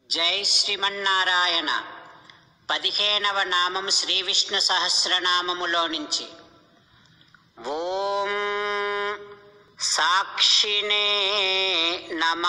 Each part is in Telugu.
జై శ్రీమన్నారాయణ పదిహేనవ నామము శ్రీ విష్ణు సహస్రనామములో నుంచి ఓం సాక్షినే నమ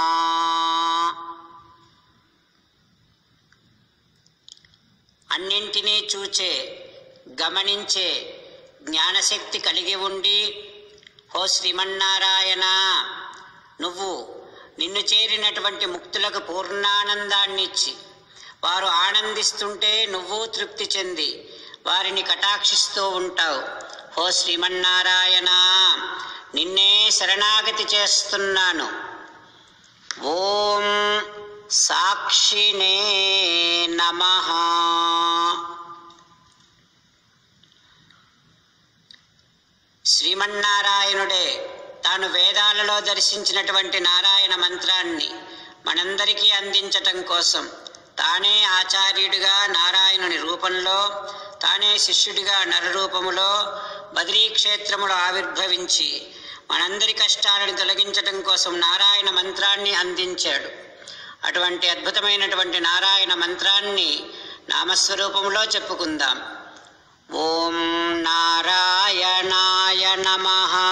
అన్నింటినీ చూచే గమనించే జ్ఞానశక్తి కలిగి ఉండి ఓ శ్రీమన్నారాయణ నువ్వు నిన్ను చేరినటువంటి ముక్తులకు పూర్ణానందాన్ని ఇచ్చి వారు ఆనందిస్తుంటే నువ్వు తృప్తి చెంది వారిని కటాక్షిస్తూ ఉంటావు ఓ శ్రీమన్నారాయణ నిన్నే శరణాగతి చేస్తున్నాను ఓం సాక్షినే నమః శ్రీమన్నారాయణుడే తాను వేదాలలో దర్శించినటువంటి నారాయణ మంత్రాన్ని మనందరికీ అందించటం కోసం తానే ఆచార్యుడిగా నారాయణుని రూపంలో తానే శిష్యుడిగా నరరూపములో బద్రీ క్షేత్రములో ఆవిర్భవించి మనందరి కష్టాలను తొలగించటం కోసం నారాయణ మంత్రాన్ని అందించాడు అటువంటి అద్భుతమైనటువంటి నారాయణ మంత్రాన్ని నామస్వరూపంలో చెప్పుకుందాం ఓం నారాయణాయ నమ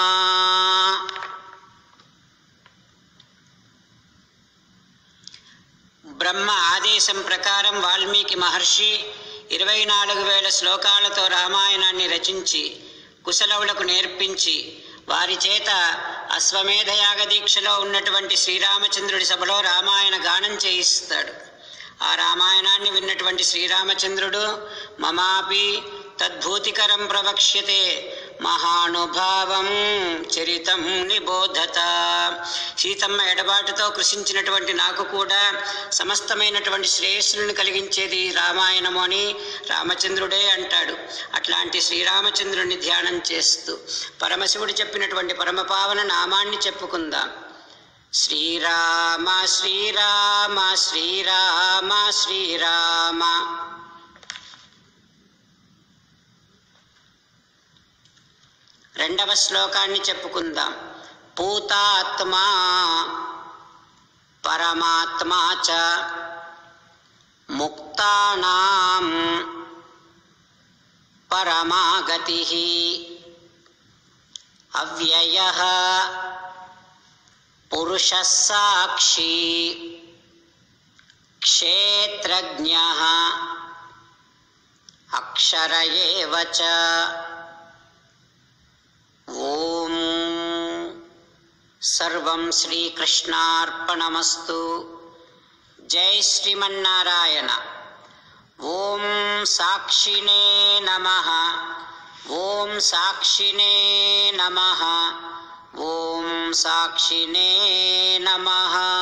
బ్రహ్మ ఆదేశం ప్రకారం వాల్మీకి మహర్షి ఇరవై నాలుగు వేల శ్లోకాలతో రామాయణాన్ని రచించి కుశలవులకు నేర్పించి వారి చేత అశ్వమేధయాగ దీక్షలో ఉన్నటువంటి శ్రీరామచంద్రుడి సభలో రామాయణ గానం చేయిస్తాడు ఆ రామాయణాన్ని విన్నటువంటి శ్రీరామచంద్రుడు మమాపి తద్భూతికరం ప్రవక్ష్యతే మహానుభావం చరితం నిబోధత సీతమ్మ ఎడబాటుతో కృషించినటువంటి నాకు కూడా సమస్తమైనటువంటి శ్రేయస్సులను కలిగించేది రామాయణము అని రామచంద్రుడే అంటాడు అట్లాంటి శ్రీరామచంద్రుడిని ధ్యానం చేస్తూ పరమశివుడు చెప్పినటువంటి పరమపావన నామాన్ని చెప్పుకుందాం శ్రీరామ శ్రీరామ శ్రీరామ శ్రీరామ రెండవ శ్లోకాన్ని చెప్పుకుందాం పూతాత్మా పరమాత్మా చ ముక్తానాం పరమాగతి అవ్యయ పురుష సాక్షి క్షేత్రజ్ఞ అక్షర ఏవ చ ఓం సర్వం శ్రీకృష్ణార్పణమస్తు జై శ్రీమన్నారాయణ ఓం సాక్షినే నమ ఓం సాక్షినే నమ ఓం సాక్షినే నమ